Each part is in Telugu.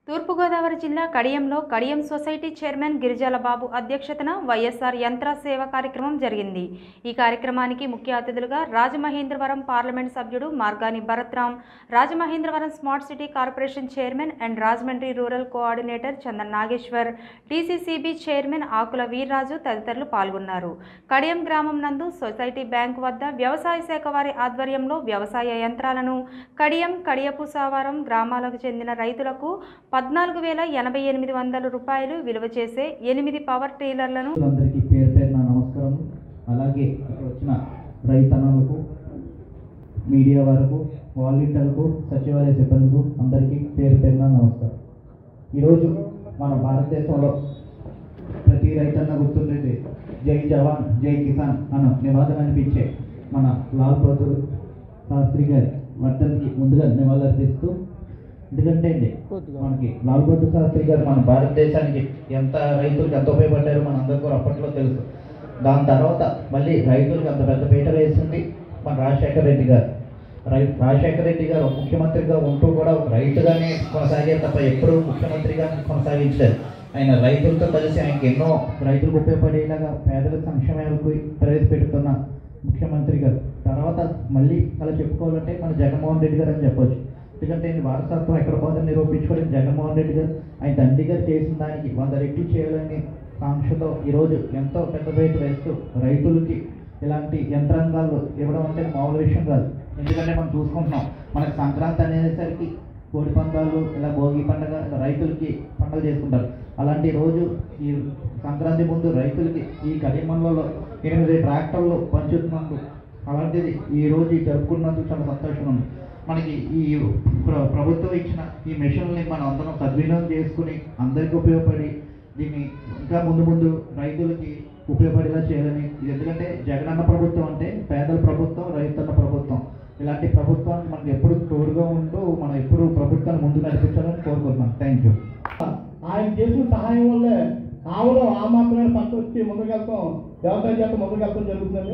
తూర్పుగోదావరి జిల్లా కడియంలో కడియం సొసైటీ చైర్మన్ గిరిజాల బాబు అధ్యక్షతన వైఎస్ఆర్ యంత్ర సేవ కార్యక్రమం జరిగింది ఈ కార్యక్రమానికి ముఖ్య అతిథులుగా రాజమహేంద్రవరం పార్లమెంట్ సభ్యుడు Margani Bharatram Rajamahendravaram smart city corporation chairman and Rajahmundry rural coordinator Chandan Nageshwar TCCB chairman Akula Veerraju తదితరులు పాల్గొన్నారు కడియం గ్రామం నందు సొసైటీ బ్యాంక్ వద్ద వ్యవసాయ శాఖ వారి ఆధ్వర్యంలో వ్యవసాయ యంత్రాలను కడియం కడియపు సావారం గ్రామాలకు చెందిన రైతులకు పద్నాలుగు వేల ఎనభై ఎనిమిది వందల రూపాయలు విలువ చేసే ఎనిమిది పవర్ టీలర్లను అందరికీ పేరు పేరున నమస్కారం అలాగే ఇక్కడ వచ్చిన రైతన్నలకు మీడియా వారికి వాలంటీర్లకు సచివాలయ సిబ్బందికు అందరికీ పేరు పేరున నమస్కారం ఈరోజు మన భారతదేశంలో ప్రతి రైతన్న గుర్తుండేది జై జవాన్ జై కిసాన్ అన్న నివాదం అనిపించే మన లాల్ బహదూర్ శాస్త్రి గారి వర్ధన్కి ముందుగా నివాళులర్పిస్తూ ఎందుకంటే అండి మనకి లాల్ బహదూర్ శాస్త్రి గారు మన భారతదేశానికి ఎంత రైతులకు ఎంత ఉపయోగపడ్డారో మన అందరికీ కూడా అప్పట్లో తెలుసు దాని తర్వాత మళ్ళీ రైతులకు అంత పెద్ద పీట వేసింది మన రాజశేఖర రెడ్డి గారు రై రాజశేఖర రెడ్డి గారు ఒక ముఖ్యమంత్రిగా ఉంటూ కూడా ఒక రైతుగానే కొనసాగారు తప్ప ఎప్పుడూ ముఖ్యమంత్రిగా కొనసాగించారు ఆయన రైతులతో కలిసి ఆయనకి ఎన్నో రైతులకు ఉపయోగపడేలాగా పేదల సంక్షేమాలకు ప్రవేశపెడుతున్న ముఖ్యమంత్రి గారు తర్వాత మళ్ళీ అలా చెప్పుకోవాలంటే మన జగన్మోహన్ రెడ్డి గారు అని చెప్పొచ్చు ఎందుకంటే ఈయన వారసత్వం ఎక్కడ పోతుందని నిరూపించుకోవడం జగన్మోహన్ రెడ్డి గారు ఆయన తండ్రి గారు చేసిన దానికి వంద రెట్లు చేయాలని కాంక్షతో ఈరోజు ఎంతో పెద్ద రేటు వేస్తూ రైతులకి ఇలాంటి యంత్రాంగాలు ఇవ్వడం అంటే మామూలు విషయం కాదు ఎందుకంటే మనం చూసుకుంటున్నాం మనకి సంక్రాంతి అనేసరికి కోడి పందాలు ఇలా భోగి పండుగ ఇలా రైతులకి పండుగ చేసుకుంటారు అలాంటి రోజు ఈ సంక్రాంతి ముందు రైతులకి ఈ కడిమండలలో ఎనిమిది ట్రాక్టర్లు పంచుతున్నందుకు అలాంటిది ఈ రోజు ఈ జరుపుకున్నందుకు చాలా సంతోషంగా ఉంది మనకి ఈ ప్ర- ప్రభుత్వం ఇచ్చిన ఈ మిషన్ని మనం అందరం సద్వినియోగం చేసుకుని అందరికీ ఉపయోగపడి దీన్ని ఇంకా ముందు ముందు రైతులకి ఉపయోగపడేలా చేయాలని ఇది ఎందుకంటే జగనన్న ప్రభుత్వం అంటే పేదల ప్రభుత్వం రైతన్న ప్రభుత్వం ఇలాంటి ప్రభుత్వానికి మనకి ఎప్పుడు తోడుగా ఉంటూ మనం ఎప్పుడు ప్రభుత్వాన్ని ముందు నడిపించాలని కోరుకుంటున్నాం థ్యాంక్ యూ ఆయన చేసిన సహాయం వల్లే ఆవులో ఆ మాత్రమే పంట వచ్చి ముందుకెళ్తాం వ్యవసాయం చేత ముందుకెళ్తాం జరుగుతుంది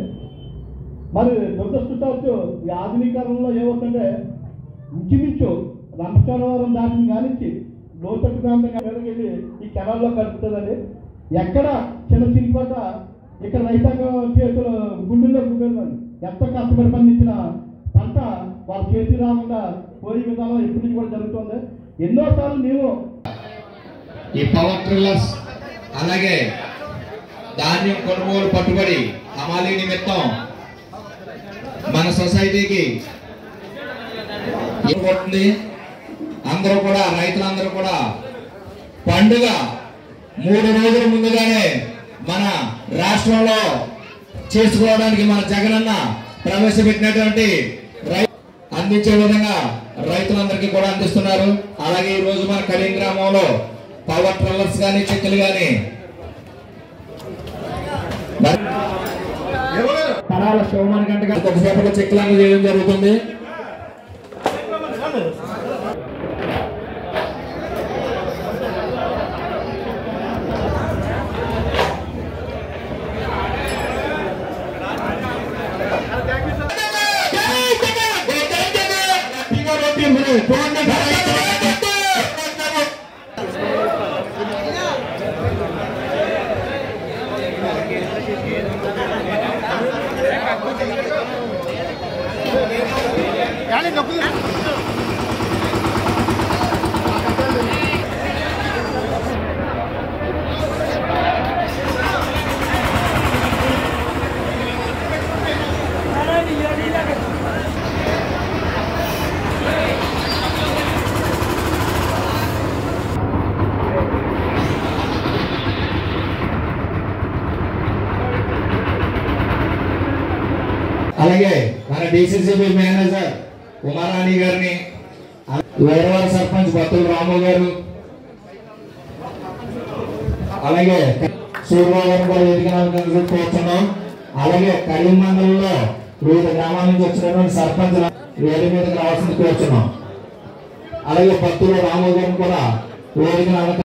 మరి దురదృష్టవచ్చు ఈ ఆధునీకరణలో ఏమవుతుందంటే ఇంచుమించు రంపచోడవరం దాటిని కానించి లోతట్టు ప్రాంతం వెళ్ళి ఈ కెనాల్లో కలుపుతుందండి ఎక్కడ చిన్న చిరిపాట ఇక్కడ రైతాంగం చేతులు గుండెల్లో గుండెలు ఎంత కష్టపడి పండించిన పంట వాళ్ళ చేతి రాకుండా పోయే విధానం ఎప్పటి నుంచి కూడా జరుగుతుంది ఎన్నోసార్లు మేము ఈ పవర్ ట్రిల్లర్స్ అలాగే ధాన్యం కొనుగోలు పట్టుబడి హమాలీ నిమిత్తం మన సొసైటీకి ఇవ్వబడుతుంది అందరూ కూడా రైతులందరూ కూడా పండుగ మూడు రోజుల ముందుగానే మన రాష్ట్రంలో చేసుకోవడానికి మన జగనన్న ప్రవేశపెట్టినటువంటి రై అందించే విధంగా రైతులందరికీ కూడా అందిస్తున్నారు అలాగే ఈ రోజు మన కడియం గ్రామంలో పవర్ ట్రిల్లర్స్ కానీ చెక్కులు కానీ పడాల శివమాన్ గంట ఒకసేపట్లో చెక్కులను చేయడం జరుగుతుంది అలాగే మన డిసిసిబి మేనేజర్ కుమారాణి గారిని వేరవాడ సర్పంచ్ బత్తుల రాము గారు అలాగే సూర్యబాబు గారు కూడా వేదిక నాలుగు కూర్చున్నాం అలాగే కరీం మండలంలో వివిధ గ్రామాల నుంచి వచ్చినటువంటి సర్పంచ్ వేడి మీదకి రావాల్సింది కూర్చున్నాం అలాగే బత్తుల రాము గారిని కూడా వేదిక నాలుగు